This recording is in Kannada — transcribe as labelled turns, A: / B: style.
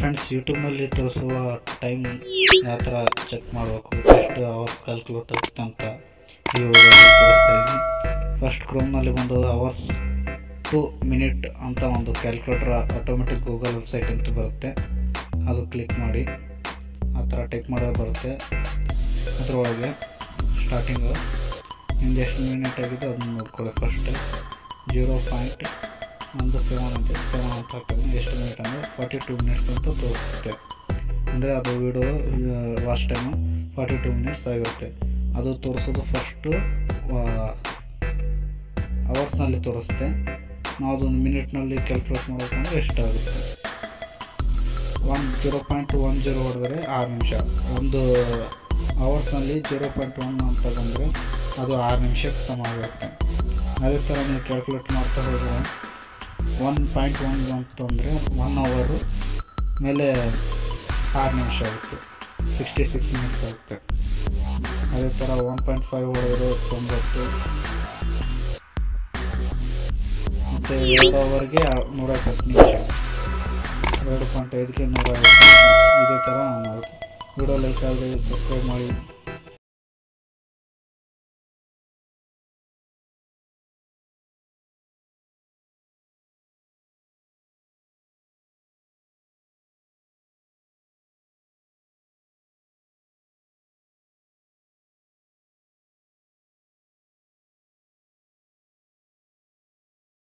A: ಫ್ರೆಂಡ್ಸ್ ಯೂಟ್ಯೂಬ್ನಲ್ಲಿ ತೋರಿಸುವ ಟೈಮ್ ಯಾವ ಥರ ಚೆಕ್ ಮಾಡಬೇಕು ಎಷ್ಟು ಅವರ್ಸ್ ಕ್ಯಾಲ್ಕುಲೇಟ್ ಆಗುತ್ತೆ ಅಂತ ಈ ವಿಡಿಯೋದಲ್ಲಿ ತೋರಿಸ್ತಾ ಇದ್ದೀನಿ ಫಸ್ಟ್ ಕ್ರೋಮ್ನಲ್ಲಿ ಬಂದು ಅವರ್ಸ್ ಟು ಮಿನಿಟ್ ಅಂತ ಒಂದು ಕ್ಯಾಲ್ಕುಲೇಟರ್ ಆಟೋಮೆಟಿಕ್ ಗೂಗಲ್ ವೆಬ್ಸೈಟ್ ಅಂತ ಬರುತ್ತೆ ಅದು ಕ್ಲಿಕ್ ಮಾಡಿ ಆ ಥರ ಟೈಪ್ ಮಾಡೋದು ಬರುತ್ತೆ ಅದರೊಳಗೆ ಸ್ಟಾರ್ಟಿಂಗು ನಿಮ್ದು ಎಷ್ಟು ಮಿನಿಟ್ ಆಗಿದೆ ಅದನ್ನು ನೋಡ್ಕೊಳ್ಳಿ ಫಸ್ಟ್ ಜೀರೋ ಪಾಯಿಂಟ್ ಒಂದು ಸೆವೆನ್ ಅಂತ ಸೆವೆನ್ ಅಂತ ಹಾಕಿದ್ರೆ ಎಷ್ಟು ಮಿನಿಟ್ ಅಂದರೆ ಫಾರ್ಟಿ ಟು ಮಿನಿಟ್ಸ್ ಅಂತ ತೋರಿಸುತ್ತೆ ಅಂದರೆ ಅದು video last time forty two minutes ಆಗಿರುತ್ತೆ ಅದು ತೋರಿಸೋದು ಫಸ್ಟು ಅವರ್ಸ್ನಲ್ಲಿ ತೋರಿಸುತ್ತೆ ನಾವು ಅದೊಂದು ಮಿನಿಟ್ನಲ್ಲಿ ಕ್ಯಾಲ್ಕುಲೇಟ್ ಮಾಡಬೇಕಂದ್ರೆ ಎಷ್ಟಾಗುತ್ತೆ one zero point one zero ಹೊಡೆದ್ರೆ ಆರು ನಿಮಿಷ ಒಂದು ಅವರ್ಸ್ನಲ್ಲಿ ಜೀರೋ ಪಾಯಿಂಟ್ ಒನ್ ಅಂತ ಬಂದರೆ ಅದು ಆರು ನಿಮಿಷಕ್ಕೆ ಸಮ ಆಗುತ್ತೆ ಅದೇ ಥರ ನೀವು ಕ್ಯಾಲ್ಕುಲೇಟ್ ಮಾಡ್ತಾ ಹೋದರೆ ಒನ್ ಪಾಯಿಂಟ್ ಒನ್ ಅಂತಂದರೆ ಒನ್ ಅವರು ಮೇಲೆ ಆರು ನಿಮಿಷ ಆಗುತ್ತೆ ಸಿಕ್ಸ್ಟಿ ಸಿಕ್ಸ್ ಮಿನಿಟ್ಸ್ ಆಗುತ್ತೆ ಅದೇ ಥರ ಒನ್ ಪಾಯಿಂಟ್ ಫೈವ್ ಹೊಡೆದ್ರೆ ತೊಂಬತ್ತು ಮತ್ತು ಎರಡು ಅವರ್ಗೆ ನೂರ ಇಪ್ಪತ್ತು ನಿಮಿಷ ಎರಡು ಪಾಯಿಂಟ್ ಐದಕ್ಕೆ ನೂರ ಐವತ್ತು ನಿಮಿಷ ಇದೇ ಥರ ಮಾಡುತ್ತೆ ವಿಡಿಯೋ ಲೈಕ್ ಆದರೆ ಸಬ್ಸ್ಕ್ರೈಬ್ ಮಾಡಿ